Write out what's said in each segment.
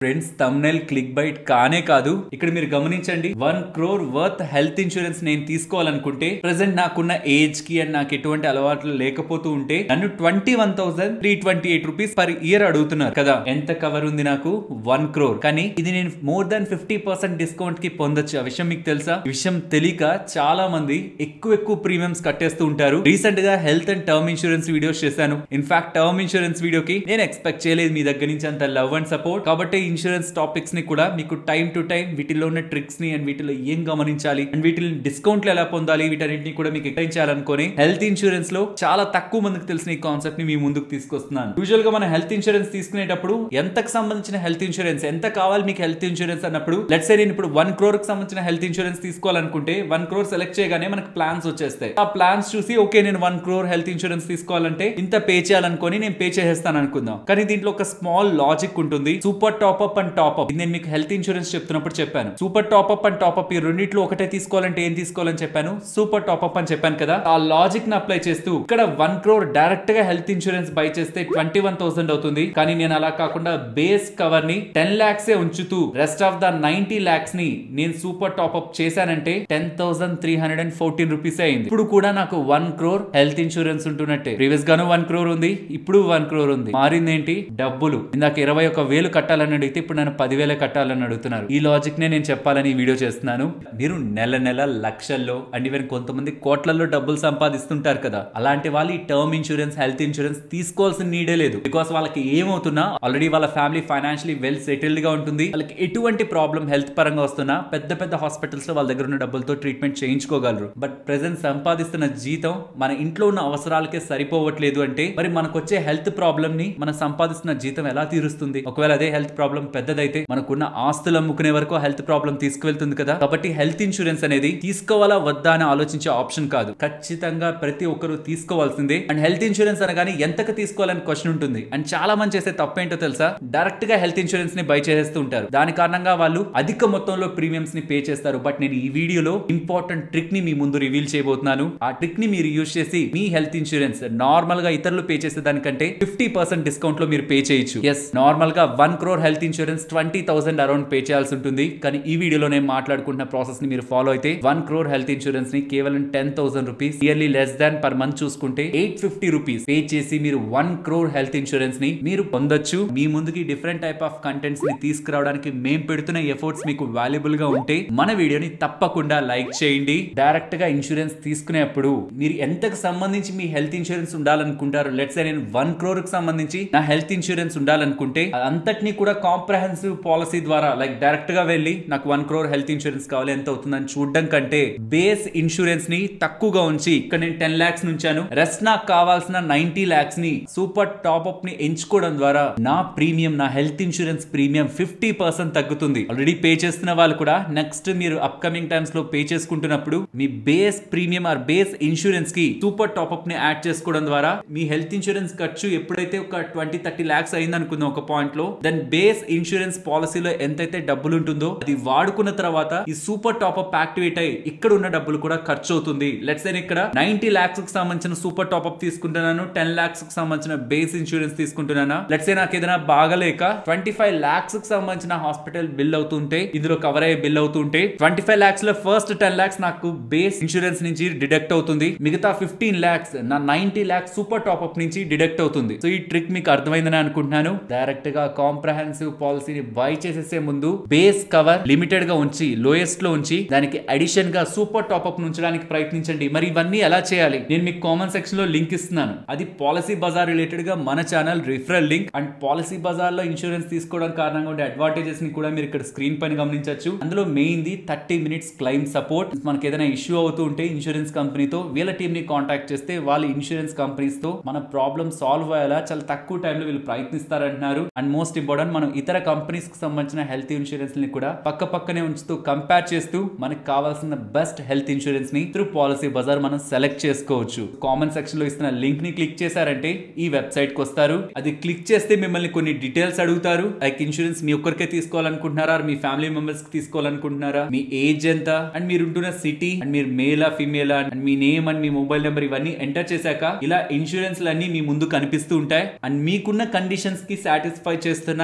friends thumbnail click bait కానే కాదు ఇక్కడ మీరు గమనించండి one crore worth health insurance నేను తీసుకోవాలనుకుంటే ప్రెసెంట్ నాకున్న ఏజ్ కి అండ్ నాకు ఎటువంటి అలవాట్లు లేకపోతూ ఉంటే నన్ను twenty one thousand three twenty eight rupees per year అడుగుతున్నారు కదా ఎంత కవర్ ఉంది నాకు వన్ క్రోర్ కానీ ఇది నేను more than fifty percent discount కి పొందొచ్చు ఆ విషయం మీకు తెలుసా ఈ విషయం తెలియక చాలా మంది ఎక్కువ ఎక్కువ ప్రీమియమ్స్ కట్టేస్తూ ఉంటారు రీసెంట్ గా health and term insurance videos చేశాను ఇన్ఫాక్ట్ టర్మ్ ఇన్సూరెన్స్ వీడియోకి నేను ఎక్స్పెక్ట్ చేయలేదు మీ దగ్గర నుంచి అంత లవ్ అండ్ సపోర్ట్ కాబట్టి ఇన్సూరెన్స్ టాపిక్స్ ని కూడా మీకు టైం టు టైం వీటిలో ఉన్న ట్రిక్స్ ని అండ్ వీటిలో ఏం గమనించాలి అండ్ వీటిని డిస్కౌంట్లు ఎలా పొందాలి వీటన్నిటిని కూడా మీకు ఎక్స్ప్లెయిన్ చేయాలనుకొని హెల్త్ ఇన్సూరెన్స్ లో చాలా తక్కువ మందికి తెలిసిన ఈ కాన్సెప్ట్ ని మీ ముందుకు తీసుకొస్తున్నాను యూజువల్ గా మన హెల్త్ ఇన్సూరెన్స్ తీసుకునేటప్పుడు ఎంతకు సంబంధించిన హెల్త్ ఇన్సూరెన్స్ ఎంత కావాలి మీకు హెల్త్ ఇన్సూరెన్స్ అన్నప్పుడు లెట్స్ సే నేను ఇప్పుడు వన్ క్రోర్ కి సంబంధించిన హెల్త్ ఇన్సూరెన్స్ తీసుకోవాలనుకుంటే వన్ క్రోర్ సెలెక్ట్ చేయగానే మనకు ప్లాన్స్ వచ్చేస్తాయి ఆ ప్లాన్స్ చూసి ఓకే నేను వన్ క్రోర్ హెల్త్ ఇన్సూరెన్స్ తీసుకోవాలంటే ఇంత పే చేయాలనుకొని నేను పే చేసేస్తాను అనుకుందాం కానీ దీంట్లో ఒక స్మాల్ లాజిక్ ఉంటుంది super top up and top up నేను మీకు హెల్త్ ఇన్సూరెన్స్ చెప్తున్నప్పుడు చెప్పాను super top up and top up ఈ రెండిట్లో ఒకటే తీసుకోవాలంటే ఏం తీసుకోవాలని చెప్పాను సూపర్ టాప్ అప్ అని చెప్పాను కదా ఆ లాజిక్ ని అప్లై చేస్తూ ఇక్కడ వన్ క్రోర్ డైరెక్ట్ గా హెల్త్ ఇన్సూరెన్స్ బై చేస్తే ట్వంటీ వన్ థౌసండ్ అవుతుంది కానీ నేను అలా కాకుండా బేస్ కవర్ ని టెన్ లాక్స్ ఏ ఉంచుతూ rest of the ninety lakhs ని నేను సూపర్ టాప్ అప్ చేశానంటే ten thousand three hundred and fourteen rupees అయింది ఇప్పుడు కూడా నాకు వన్ క్రోర్ హెల్త్ ఇన్సూరెన్స్ ఉంటున్నట్టే ప్రీవియస్ గాను వన్ క్రోర్ ఉంది ఇప్పుడు వన్ క్రోర్ ఉంది మారిందేంటి డబ్బులు ఇందాక ఇరవై ఒక వేలు కట్టాలని అడిగితే ఇప్పుడు నేను పదివేలే కట్టాలని అడుగుతున్నారు ఈ లాజిక్ నే నేను చెప్పాలని ఈ వీడియో చేస్తున్నాను మీరు నెల నెల లక్షల్లో అండ్ ఈవెన్ కొంతమంది కోట్లలో డబ్బులు సంపాదిస్తుంటారు కదా అలాంటి వాళ్ళు ఈ టర్మ్ ఇన్సూరెన్స్ హెల్త్ ఇన్సూరెన్స్ తీసుకోవాల్సిన నీడే లేదు బికాస్ వాళ్ళకి ఏమవుతున్నా ఆల్రెడీ వాళ్ళ ఫ్యామిలీ ఫైనాన్షియలీ వెల్ సెటిల్డ్ గా ఉంటుంది వాళ్ళకి ఎటువంటి ప్రాబ్లం హెల్త్ పరంగా వస్తున్నా పెద్ద పెద్ద హాస్పిటల్స్ లో వాళ్ళ దగ్గర ఉన్న డబ్బులతో ట్రీట్మెంట్ చేయించుకోగలరు బట్ ప్రెసెంట్ సంపాదిస్తున్న జీతం మన ఇంట్లో ఉన్న అవసరాలకే సరిపోవట్లేదు అంటే మరి మనకు వచ్చే హెల్త్ ప్రాబ్లమ్ ని మనం సంపాదిస్తున్న జీతం ఎలా తీరుస్తుంది ఒకవేళ అదే హెల్త్ ప్రాబ్లం పెద్దదైతే మనకున్న ఆస్తులు అమ్ముకునే వరకు హెల్త్ ప్రాబ్లం తీసుకువెళ్తుంది కదా కాబట్టి హెల్త్ ఇన్సూరెన్స్ అనేది తీసుకోవాలా వద్దా అని ఆలోచించే ఆప్షన్ కాదు ఖచ్చితంగా ప్రతి ఒక్కరు తీసుకోవాల్సిందే అండ్ హెల్త్ ఇన్సూరెన్స్ అనగానే ఎంతకు తీసుకోవాలని క్వశ్చన్ ఉంటుంది అండ్ చాలా మంది చేసే తప్పేంటో తెలుసా డైరెక్ట్ గా హెల్త్ ఇన్సూరెన్స్ ని బై చేసేస్తూ ఉంటారు దాని కారణంగా వాళ్ళు అధిక మొత్తంలో ప్రీమియమ్స్ ని పే చేస్తారు బట్ నేను ఈ వీడియోలో ఇంపార్టెంట్ ట్రిక్ ని మీ ముందు రివీల్ చేయబోతున్నాను ఆ ట్రిక్ ని మీరు యూజ్ చేసి మీ హెల్త్ ఇన్సూరెన్స్ నార్మల్ గా ఇతరులు పే చేసే దానికంటే ఫిఫ్టీ పర్సెంట్ డిస్కౌంట్ లో మీరు పే చేయొచ్చు ఎస్ నార్మల్ గా one crore health insurance twenty thousand around pay చేయాల్సి ఉంటుంది కానీ ఈ వీడియోలో నేను మాట్లాడుకుంటున్న ప్రాసెస్ ని మీరు ఫాలో అయితే వన్ క్రోర్ హెల్త్ ఇన్సూరెన్స్ ని కేవలం ten thousand rupees yearly less than per month చూసుకుంటే ఎయిట్ ఫిఫ్టీ రూపీస్ పే చేసి మీరు వన్ క్రోర్ హెల్త్ ఇన్సూరెన్స్ ని మీరు పొందొచ్చు మీ ముందుకి డిఫరెంట్ టైప్ ఆఫ్ కంటెంట్స్ ని తీసుకురావడానికి మేము పెడుతున్న ఎఫర్ట్స్ మీకు వాల్యుబుల్ గా ఉంటే మన వీడియోని తప్పకుండా లైక్ చేయండి డైరెక్ట్ గా ఇన్సూరెన్స్ తీసుకునేప్పుడు మీరు ఎంతకు సంబంధించి మీ హెల్త్ ఇన్సూరెన్స్ ఉండాలనుకుంటారు లెట్స్ నేను వన్ క్రోర్ కి సంబంధించి నా హెల్త్ ఇన్సూరెన్స్ ఉండాలనుకుంటే అంతటిని కూడా కాంప్రహెన్సివ్ పాలసీ ద్వారా లైక్ డైరెక్ట్ గా వెళ్ళి నాకు వన్ క్రోర్ హెల్త్ ఇన్సూరెన్స్ కావాలి ఎంత అవుతుందని చూడడం కంటే బేస్ ఇన్సూరెన్స్ ని తక్కువగా ఉంచి ఇక్కడ నేను టెన్ లాక్స్ నుంచాను రెస్ట్ నాకు కావాల్సిన నైన్టీ లాక్స్ ని సూపర్ టాప్ అప్ ని ఎంచుకోవడం ద్వారా నా ప్రీమియం నా health insurance premium fifty percent తగ్గుతుంది ఆల్రెడీ పే చేస్తున్న వాళ్ళు కూడా నెక్స్ట్ మీరు అప్కమింగ్ టైమ్స్ లో పే చేసుకుంటున్నప్పుడు మీ base premium or base insurance కి సూపర్ టాప్ అప్ ని యాడ్ చేసుకోవడం ద్వారా మీ హెల్త్ ఇన్సూరెన్స్ ఖర్చు ఎప్పుడైతే ఒక ట్వంటీ థర్టీ లాక్స్ అయింది అనుకుందాం ఒక పాయింట్ లో దెన్ బేస్ ఇన్సూరెన్స్ పాలసీలో ఎంతైతే డబ్బులు ఉంటుందో అది వాడుకున్న తర్వాత ఈ సూపర్ టాప్ అప్ యాక్టివేట్ అయ్యి ఇక్కడ ఉన్న డబ్బులు కూడా ఖర్చు అవుతుంది లెట్స్ నేను ఇక్కడ నైన్టీ లాక్స్ కి సంబంధించిన సూపర్ టాప్ అప్ తీసుకుంటున్నాను టెన్ లాక్స్ కి సంబంధించిన బేస్ ఇన్సూరెన్స్ తీసుకుంటున్నానా లెట్స్ నాకు ఏదైనా బాగలేక ట్వంటీ ఫైవ్ లాక్స్ కి సంబంధించిన హాస్పిటల్ బిల్ అవుతుంటే ఇందులో కవర్ అయ్యే బిల్ అవుతుంటే ట్వంటీ ఫైవ్ లాక్స్ లో ఫస్ట్ టెన్ లాక్స్ నాకు బేస్ ఇన్సూరెన్స్ నుంచి డిడక్ట్ అవుతుంది మిగతా ఫిఫ్టీన్ లాక్స్ నా ninety lakhs super top up నుంచి డిడక్ట్ అవుతుంది సో ఈ ట్రిక్ మీకు అర్థమైందని అనుకుంటున్నాను డైరెక్ట్ గా కాంప్రహెన్సివ్ పాలసీని బై చేసేసే ముందు బేస్ కవర్ లిమిటెడ్ గా ఉంచి లోయెస్ట్ లో ఉంచి దానికి అడిషన్ గా సూపర్ టాప్ అప్ ఉంచడానికి ప్రయత్నించండి మరి ఇవన్నీ ఎలా చేయాలి నేను మీకు కామెంట్ సెక్షన్ లో లింక్ ఇస్తున్నాను అది పాలసీ బజార్ రిలేటెడ్ గా మన channel referral link and policy bazaar లో ఇన్సూరెన్స్ తీసుకోవడం కారణంగా ఉండే అడ్వాంటేజెస్ ని కూడా మీరు ఇక్కడ స్క్రీన్ పైన గమనించవచ్చు అందులో main the thirty minutes claim support మనకి ఏదైనా ఇష్యూ అవుతూ ఉంటే ఇన్సూరెన్స్ కంపెనీతో వీళ్ళ టీమ్ ని కాంటాక్ట్ చేస్తే వాళ్ళ ఇన్సూరెన్స్ కంపెనీస్ తో మన ప్రాబ్లం సాల్వ్ అయ్యేలా చాలా తక్కువ టైంలో వీళ్ళు ప్రయత్నిస్తారంటున్నారు అండ్ మోస్ట్ ఇంపార్టెంట్ మనం ఇతర కంపెనీస్ కి సంబంధించిన హెల్త్ ఇన్సూరెన్స్ ని కూడా పక్క పక్కనే ఉంచుతూ కంపేర్ చేస్తూ మనకి కావాల్సిన బెస్ట్ హెల్త్ ఇన్సూరెన్స్ ని త్రూ పాలసీ బజార్ మనం సెలెక్ట్ చేసుకోవచ్చు కామెంట్ సెక్షన్ లో ఇస్తున్న లింక్ ని క్లిక్ చేశారంటే ఈ వెబ్సైట్ కి వస్తారు అది క్లిక్ చేస్తే మిమ్మల్ని కొన్ని డీటెయిల్స్ అడుగుతారు లైక్ ఇన్సూరెన్స్ మీ ఒక్కరికే తీసుకోవాలనుకుంటున్నారా మీ ఫ్యామిలీ మెంబర్స్ కి తీసుకోవాలనుకుంటున్నారా మీ ఏజ్ ఎంత అండ్ మీరు ఉంటున్న సిటీ అండ్ మీరు మేలా ఫీమేలా అండ్ మీ నేమ్ అండ్ మీ మొబైల్ నెంబర్ ఇవన్నీ ఎంటర్ చేశాక ఇలా ఇన్సూరెన్స్ అన్ని మీ ముందు కనిపిస్తూ ఉంటాయి అండ్ మీకున్న కండిషన్స్ కి సాటిస్ఫై చేస్తున్న ఇన్సూరెన్స్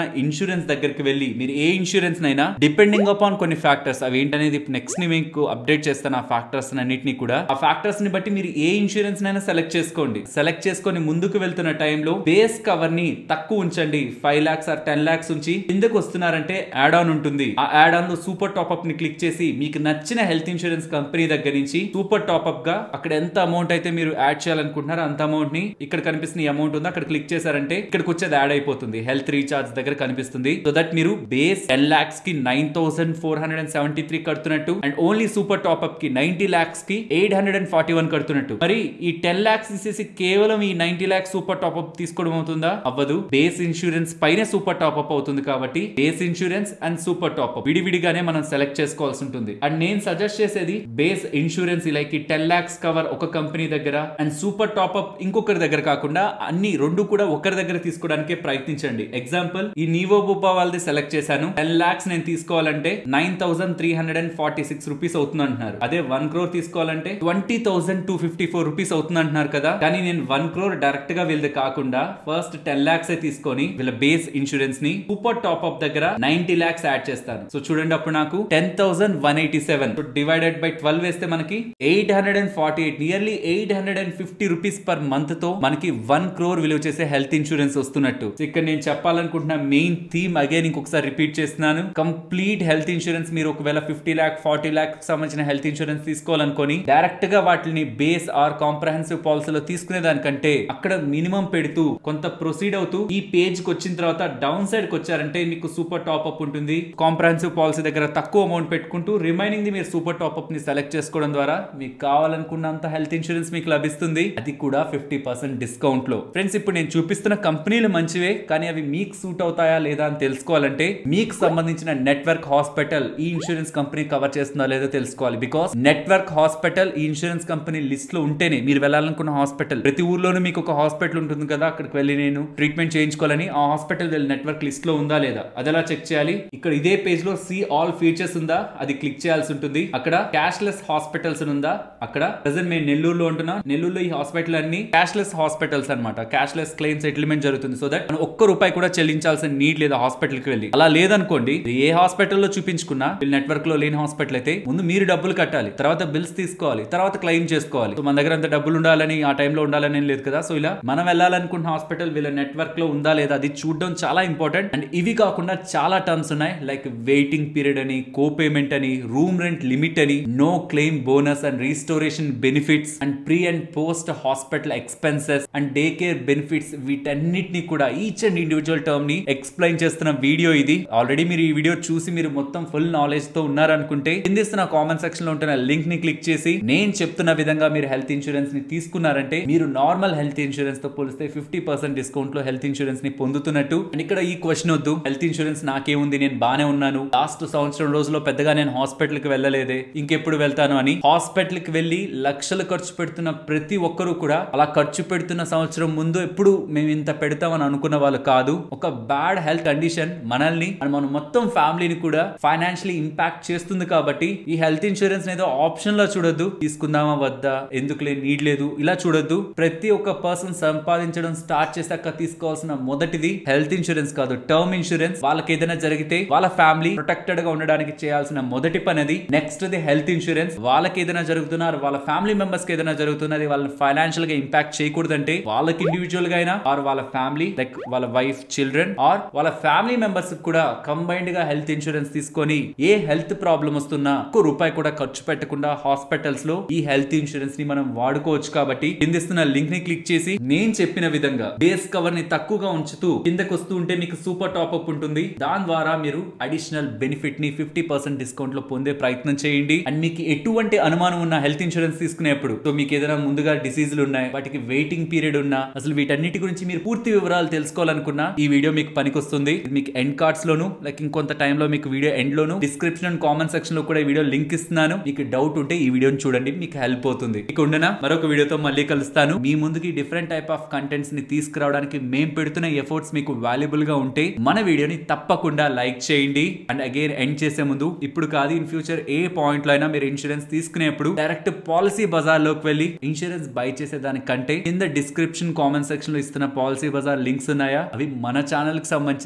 ఇన్సూరెన్స్ దగ్గరికి వెళ్ళి మీరు ఏ ఇన్సూరెన్స్ నైనా డిపెండింగ్ అపాన్ కొన్ని ఫ్యాక్టర్స్ అవి ఏంటనేది నెక్స్ట్ ని మీకు అప్డేట్ చేస్తాను ఆ ఫ్యాక్టర్స్ అన్నిటిని కూడా ఆ ఫ్యాక్టర్స్ ని బట్టి మీరు ఏ ఇన్సూరెన్స్ నైనా సెలెక్ట్ చేసుకోండి సెలెక్ట్ చేసుకొని ముందుకు వెళ్తున్న టైంలో బేస్ కవర్ ని తక్కువ ఉంచండి five lakhs or ten lakhs ఉంచి కిందకు వస్తున్నారంటే యాడ్ ఆన్ ఉంటుంది ఆ యాడ్ ఆన్ లో సూపర్ టాప్అప్ ని క్లిక్ చేసి మీకు నచ్చిన హెల్త్ ఇన్సూరెన్స్ కంపెనీ దగ్గర నుంచి సూపర్ టాప్అప్ గా అక్కడ ఎంత అమౌంట్ అయితే మీరు యాడ్ చేయాలనుకుంటున్నారో అంత అమౌంట్ ని ఇక్కడ కనిపిస్తున్న అమౌంట్ ఉందో అక్కడ క్లిక్ చేశారంటే ఇక్కడికి వచ్చేది యాడ్ అయిపోతుంది హెల్త్ రీఛార్జ్ దగ్గర కనిపిస్తుంది సో దట్ మీరు బేస్ టెన్ లాక్స్ కి nine thousand four hundred and seventy three కడుతున్నట్టు అండ్ ఓన్లీ సూపర్ టాప్అప్ కి నైన్టీ లాక్స్ కి eight hundred and forty one కడుతున్నట్టు మరి ఈ టెన్ లాక్స్ తీసేసి కేవలం ఈ నైన్టీ లాక్స్ సూపర్ టాప్అప్ తీసుకోవడం అవుతుందా అవ్వదు బేస్ ఇన్సూరెన్స్ పైన సూపర్ టాప్అప్ అవుతుంది కాబట్టి base insurance and super top up విడివిడిగానే మనం సెలెక్ట్ చేసుకోవాల్సి ఉంటుంది అండ్ నేను సజెస్ట్ చేసేది బేస్ ఇన్సూరెన్స్ లైక్ ఈ టెన్ లాక్స్ కవర్ ఒక కంపెనీ దగ్గర అండ్ సూపర్ టాప్అప్ ఇంకొకరి దగ్గర కాకుండా అన్ని రెండు కూడా ఒకరి దగ్గర తీసుకోవడానికే ప్రయత్నించండి ఎగ్జాంపుల్ ఈ నీవో బుబ్బా వాళ్ళది సెలెక్ట్ చేశాను టెన్ లాక్స్ నేను తీసుకోవాలంటే nine thousand three hundred and forty six rupees అవుతుంది అంటున్నారు అదే వన్ క్రోర్ తీసుకోవాలంటే twenty thousand two fifty four rupees అవుతుంది అంటున్నారు కదా కానీ నేను వన్ క్రోర్ డైరెక్ట్ గా వీళ్ళది కాకుండా ఫస్ట్ టెన్ లాక్స్ తీసుకొని వీళ్ళ బేస్ ఇన్సూరెన్స్ ని సూపర్ టాప్ అప్ దగ్గర నైన్టీ లాక్స్ యాడ్ చేస్తాను సో చూడండి అప్పుడు నాకు ten thousand one eighty seven divided by twelve వేస్తే మనకి eight hundred and forty eight nearly eight hundred and fifty rupees per month తో మనకి వన్ క్రోర్ విలువ చేసే హెల్త్ ఇన్సూరెన్స్ వస్తున్నట్టు So ఇక్కడ నేను చెప్పాలనుకుంటున్న మెయిన్ థీమ్ అగైన్ ఇంకొకసారి రిపీట్ చేస్తున్నాను కంప్లీట్ హెల్త్ ఇన్సూరెన్స్ మీరు ఒకవేళ ఫిఫ్టీ ల్యాక్ ఫార్టీ ల్యాక్ సంబంధించిన హెల్త్ ఇన్సూరెన్స్ తీసుకోవాలనుకొని డైరెక్ట్ గా వాటిని బేస్ ఆర్ కాంప్రహెన్సివ్ పాలసీలో తీసుకునే దానికంటే అక్కడ మినిమం పెడుతూ కొంత ప్రొసీడ్ అవుతూ ఈ పేజ్ కి వచ్చిన తర్వాత డౌన్ సైడ్ కి వచ్చారంటే మీకు సూపర్ టాప్ అప్ ఉంటుంది కాంప్రహెన్సివ్ పాలసీ దగ్గర తక్కువ అమౌంట్ పెట్టుకుంటూ రిమైనింగ్ ది మీరు సూపర్ టాప్ అప్ ని సెలెక్ట్ చేసుకోవడం ద్వారా మీకు కావాలనుకున్నంత హెల్త్ ఇన్సూరెన్స్ మీకు లభిస్తుంది అది కూడా ఫిఫ్టీ పర్సెంట్ డిస్కౌంట్ లో ఫ్రెండ్స్ ఇప్పుడు నేను చూపిస్తున్న కంపెనీలు మంచివే కానీ అవి మీకు సూట్ అవుతాయా లేదా అని తెలుసుకోవాలంటే మీకు సంబంధించిన నెట్వర్క్ హాస్పిటల్ ఈ ఇన్సూరెన్స్ కంపెనీ కవర్ చేస్తుందా లేదో తెలుసుకోవాలి బికాస్ నెట్వర్క్ హాస్పిటల్ ఈ ఇన్సూరెన్స్ కంపెనీ లిస్ట్ లో ఉంటేనే మీరు వెళ్ళాలనుకున్న హాస్పిటల్ ప్రతి ఊర్లోనూ మీకు ఒక హాస్పిటల్ ఉంటుంది కదా అక్కడికి వెళ్ళి నేను ట్రీట్మెంట్ చేయించుకోవాలని ఆ హాస్పిటల్ వీళ్ళ నెట్వర్క్ లిస్ట్ లో ఉందా లేదా అది ఎలా చెక్ చేయాలి ఇక్కడ ఇదే పేజ్ లో సి ఆల్ ఫీచర్స్ ఉందా అది క్లిక్ చేయాల్సి ఉంటుంది అక్కడ క్యాష్లెస్ హాస్పిటల్స్ ఉందా అక్కడ ప్రజెంట్ మేము నెల్లూరులో ఉంటున్నా నెల్లూరులో ఈ హాస్పిటల్ అన్ని క్యాష్లెస్ హాస్పిటల్స్ అన్నమాట క్యాష్లెస్ క్లెయిమ్ సెటిల్మెంట్ జరుగుతుంది సో దట్ మనం ఒక్క రూపాయి కూడా చెల్లించాల్సిన నీడ్ లేదు హాస్పిటల్ కి వెళ్ళి అలా లేదనుకోండి ఏ హాస్పిటల్లో చూపించుకున్నా వీళ్ళ నెట్వర్క్ లో లేని హాస్పిటల్ అయితే ముందు మీరు డబ్బులు కట్టాలి తర్వాత బిల్స్ తీసుకోవాలి తర్వాత క్లెయిమ్ చేసుకోవాలి సో మన దగ్గర అంత డబ్బులు ఉండాలని ఆ టైంలో ఉండాలని ఏం లేదు కదా సో ఇలా మనం వెళ్ళాలనుకున్న హాస్పిటల్ వీళ్ళ నెట్వర్క్ లో ఉందా లేదా అది చూడడం చాలా ఇంపార్టెంట్ అండ్ ఇవి కాకుండా చాలా టర్మ్స్ ఉన్నాయి లైక్ వెయిటింగ్ పీరియడ్ అని కో పేమెంట్ అని రూమ్ రెంట్ లిమిట్ అని no claim bonus and restoration benefits and pre and post hospital expenses and day care benefits వీటన్నిటిని కూడా ఈచ్ అండ్ ఇండివిజువల్ టర్మ్ ని ఎక్స్ప్లెయిన్ చేస్తున్న వీడియో ఇది already మీరు ఈ వీడియో చూసి మీరు మొత్తం ఫుల్ నాలెడ్జ్ తో ఉన్నారనుకుంటే కిందిస్తున్న కామెంట్ సెక్షన్ లో ఉంటున్న లింక్ ని క్లిక్ చేసి నేను చెప్తున్న విధంగా మీరు హెల్త్ ఇన్సూరెన్స్ ని తీసుకున్నారంటే మీరు నార్మల్ హెల్త్ ఇన్సూరెన్స్ తో పోలిస్తే ఫిఫ్టీ పర్సెంట్ డిస్కౌంట్ లో హెల్త్ ఇన్సూరెన్స్ ని పొందుతున్నట్టు అండ్ ఇక్కడ ఈ క్వశ్చన్ వద్దు హెల్త్ ఇన్సూరెన్స్ నాకేముంది నేను బానే ఉన్నాను లాస్ట్ సంవత్సరం రోజుల్లో పెద్దగా నేను హాస్పిటల్ కి వెళ్ళలేదే ఇంకెప్పుడు వెళ్తాను అని హాస్పిటల్ కి వెళ్ళి లక్షలు ఖర్చు పెడుతున్న ప్రతి ఒక్కరూ కూడా అలా ఖర్చు పెడుతున్న సంవత్సరం ముందు ఎప్పుడు మేము ఇంత పెడతామని అనుకున్న వాళ్ళు కాదు ఒక బ్యాడ్ హెల్త్ కండిషన్ మనల్ని అండ్ మన మొత్తం ఫ్యామిలీని కూడా ఫైనాన్షియలీ ఇంపాక్ట్ చేస్తుంది కాబట్టి ఈ హెల్త్ ఇన్సూరెన్స్ ఏదో ఆప్షన్ లో చూడొద్దు తీసుకుందామా వద్దా ఎందుకులే నీడ్ లేదు ఇలా చూడొద్దు ప్రతి ఒక్క పర్సన్ సంపాదించడం స్టార్ట్ చేశాక తీసుకోవాల్సిన మొదటిది హెల్త్ ఇన్సూరెన్స్ కాదు టర్మ్ ఇన్సూరెన్స్ వాళ్ళకి ఏదైనా జరిగితే వాళ్ళ ఫ్యామిలీ ప్రొటెక్టెడ్ గా ఉండడానికి చేయాల్సిన మొదటి పని అది నెక్స్ట్ ది హెల్త్ ఇన్సూరెన్స్ వాళ్ళకి ఏదైనా జరుగుతున్నారు వాళ్ళ ఫ్యామిలీ మెంబర్స్ కి ఏదైనా జరుగుతున్నది వాళ్ళని ఫైనాన్షియల్ గా ఇంపాక్ట్ చేయకూడదంటే వాళ్ళకి ఇండివిజువల్ గా అయినా ఆర్ వాళ్ళ ఫ్యామిలీ లైక్ వాళ్ళ వైఫ్ చిల్డ్రన్ ఆర్ వాళ్ళ ఫ్యామిలీ మెంబర్స్ కూడా కంబైన్డ్ గా హెల్త్ ఇన్సూరెన్స్ తీసుకొని ఏ హెల్త్ ప్రాబ్లం వస్తున్నా ఒక్క రూపాయి కూడా ఖర్చు పెట్టకుండా హాస్పిటల్స్ లో ఈ హెల్త్ ఇన్సూరెన్స్ ని మనం వాడుకోవచ్చు కాబట్టి కిందిస్తున్న లింక్ ని క్లిక్ చేసి నేను చెప్పిన విధంగా బేస్ కవర్ ని తక్కువగా ఉంచుతూ కిందకు వస్తూ ఉంటే మీకు సూపర్ టాప్ అప్ ఉంటుంది దాని ద్వారా మీరు అడిషనల్ బెనిఫిట్ ని ఫిఫ్టీ పర్సెంట్ డిస్కౌంట్ లో పొందే ప్రయత్నం చేయండి అండ్ మీకు ఎటువంటి అనుమానం ఉన్న హెల్త్ ఇన్సూరెన్స్ తీసుకునేప్పుడు సో మీకు ఏదైనా ముందుగా డిసీజులు ఉన్నాయి వాటికి వెయిటింగ్ పీరియడ్ ఉన్నా అసలు వీటన్నిటి గురించి మీరు పూర్తి వివరాలు తెలుసుకోవాలనుకున్నా ఈ వీడియో మీకు పనికొస్తుంది ఇది మీకు ఎండ్ కార్డ్స్ లోను లైక్ ఇంకొంత టైంలో మీకు వీడియో ఎండ్ లోను డిస్క్రిప్షన్ అండ్ కామెంట్ సెక్షన్ లో కూడా ఈ వీడియో లింక్ ఇస్తున్నాను మీకు డౌట్ ఉంటే ఈ వీడియోని చూడండి మీకు హెల్ప్ అవుతుంది ఇక ఉండనా మరొక వీడియోతో మళ్ళీ కలుస్తాను మీ ముందుకి డిఫరెంట్ టైప్ ఆఫ్ కంటెంట్స్ ని తీసుకురావడానికి మేము పెడుతున్న ఎఫర్ట్స్ మీకు వాల్యుబుల్ గా ఉంటే మన వీడియోని తప్పకుండా లైక్ చేయండి అండ్ అగైన్ ఎండ్ చేసే ముందు ఇప్పుడు కాదు ఇన్ ఫ్యూచర్ ఏ పాయింట్ లో అయినా మీరు ఇన్సూరెన్స్ తీసుకునేప్పుడు డైరెక్ట్ పాలసీ బజార్ లోకి వెళ్ళి ఇన్సూరెన్స్ బై చేసే దానికంటే కింద డిస్క్రిప్షన్ కామెంట్ సెక్షన్ లో ఇస్తున్న పాలసీ బజార్ లింక్స్ ఉన్నాయా అవి మన ఛానల్ కి సంబంధించిన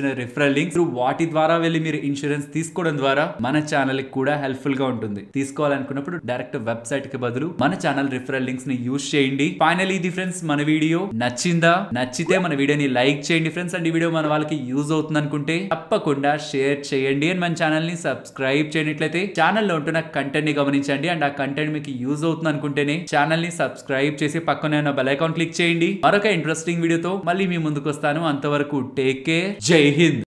సంబంధించిన రిఫరల్ లింక్స్ వాటి ద్వారా వెళ్ళి మీరు ఇన్సూరెన్స్ తీసుకోవడం ద్వారా మన ఛానల్ కి కూడా హెల్ప్ఫుల్ గా ఉంటుంది తీసుకోవాలనుకున్నప్పుడు డైరెక్ట్ వెబ్సైట్ కి బదులు మన ఛానల్ రిఫరల్ లింక్స్ ని యూస్ చేయండి ఫైనల్ ఇది ఫ్రెండ్స్ మన వీడియో నచ్చిందా నచ్చితే మన వీడియోని లైక్ చేయండి ఫ్రెండ్స్ అండ్ ఈ వీడియో మన వాళ్ళకి యూజ్ అవుతుంది అనుకుంటే తప్పకుండా షేర్ చేయండి అండ్ మన ఛానల్ ని సబ్స్క్రైబ్ చేయనట్లయితే ఛానల్ లో ఉంటున్న కంటెంట్ ని గమనించండి అండ్ ఆ కంటెంట్ మీకు యూజ్ అవుతుంది అనుకుంటేనే ఛానల్ ని సబ్స్క్రైబ్ చేసి పక్కనే ఉన్న బెల్ ఐకాన్ క్లిక్ చేయండి మరొక ఇంట్రెస్టింగ్ వీడియోతో మళ్ళీ మీ ముందుకు వస్తాను అంతవరకు టేక్ కేర్ జై హింద్